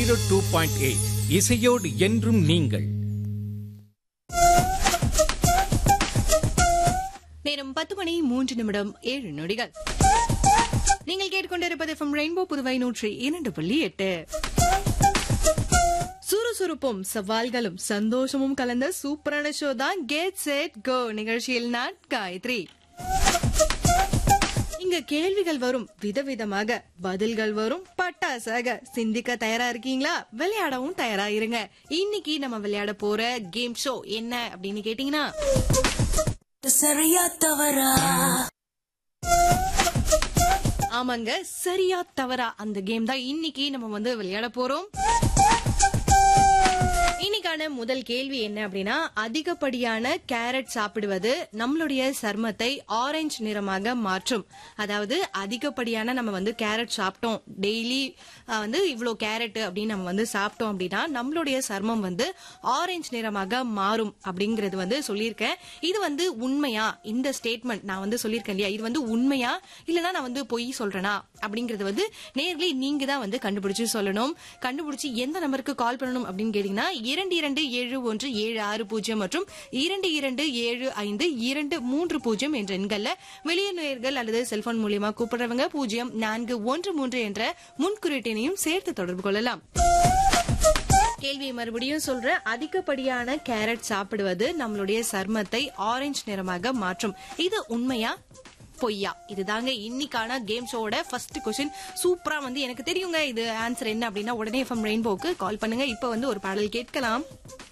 zero two point eight இசையோடு என்றும் நீங்கள் நேரம் பத்து மணி மூன்று நிமிடம் ஏழு நொடிகள் நீங்கள் கேட்டுக்கொண்டிருப்பது from ரெயின்போ புதுவை நூற்றி இரண்டு புள்ளி எட்டு சுறுசுறுப்பும் சவால்களும் சந்தோஷமும் கலந்த சூப்பரான ஷோ தான் கெட் செட் கோ நிகழ்ச்சியில் நான் காயத்ரி இங்க கேள்விகள் வரும் விதவிதமாக பதில்கள் வரும் பட்டாசாக சிந்திக்க தயாரா இருக்கீங்களா விளையாடவும் தயாரா இருங்க இன்னைக்கு நம்ம விளையாட போற கேம் ஷோ என்ன அப்படின்னு கேட்டீங்கன்னா சரியா தவறா ஆமாங்க சரியா தவறா அந்த கேம் தான் இன்னைக்கு நம்ம வந்து விளையாட போறோம் இன்னைக்கான முதல் கேள்வி என்ன அப்படின்னா அதிகப்படியான கேரட் சாப்பிடுவது நம்மளுடைய சர்மத்தை ஆரஞ்சு நிறமாக மாற்றும் அதாவது அதிகப்படியான நம்ம வந்து கேரட் சாப்பிட்டோம் டெய்லி வந்து இவ்வளோ கேரட் அப்படின்னு நம்ம வந்து சாப்பிட்டோம் அப்படின்னா நம்மளுடைய சர்மம் வந்து ஆரஞ்சு நிறமாக மாறும் அப்படிங்கறது வந்து சொல்லியிருக்கேன் இது வந்து உண்மையா இந்த ஸ்டேட்மெண்ட் நான் வந்து சொல்லியிருக்கேன் இல்லையா இது வந்து உண்மையா இல்லைன்னா நான் வந்து பொய் சொல்றேனா அப்படிங்கறது வந்து நேர்களை நீங்க தான் வந்து கண்டுபிடிச்சு சொல்லணும் கண்டுபிடிச்சு எந்த நம்பருக்கு கால் பண்ணணும் அப்படின்னு கேட்டீங்கன்னா இரண்டு இரண்டு ஏழு ஒன்று ஏழு ஆறு பூஜ்ஜியம் மற்றும் இரண்டு இரண்டு ஏழு ஐந்து இரண்டு மூன்று பூஜ்ஜியம் என்ற எண்கள்ல வெளியுறவினர்கள் அல்லது செல்போன் மூலியமா கூப்பிடுறவங்க பூஜ்ஜியம் நான்கு ஒன்று மூன்று என்ற முன்குறிட்டினையும் சேர்த்து தொடர்பு கொள்ளலாம் கேள்வியை மறுபடியும் சொல்றேன் அதிகப்படியான கேரட் சாப்பிடுவது நம்மளுடைய சர்மத்தை ஆரஞ்சு நிறமாக மாற்றும் இது உண்மையா பொய்யா இதுதாங்க இன்னைக்கான கேம் ஷோட ஃபர்ஸ்ட் கொஸ்டின் சூப்பரா வந்து எனக்கு தெரியுங்க இது ஆன்சர் என்ன அப்படின்னா உடனே எஃப்எம் ரெயின்போக்கு கால் பண்ணுங்க இப்போ வந்து ஒரு பாடல் கேட்கலாம்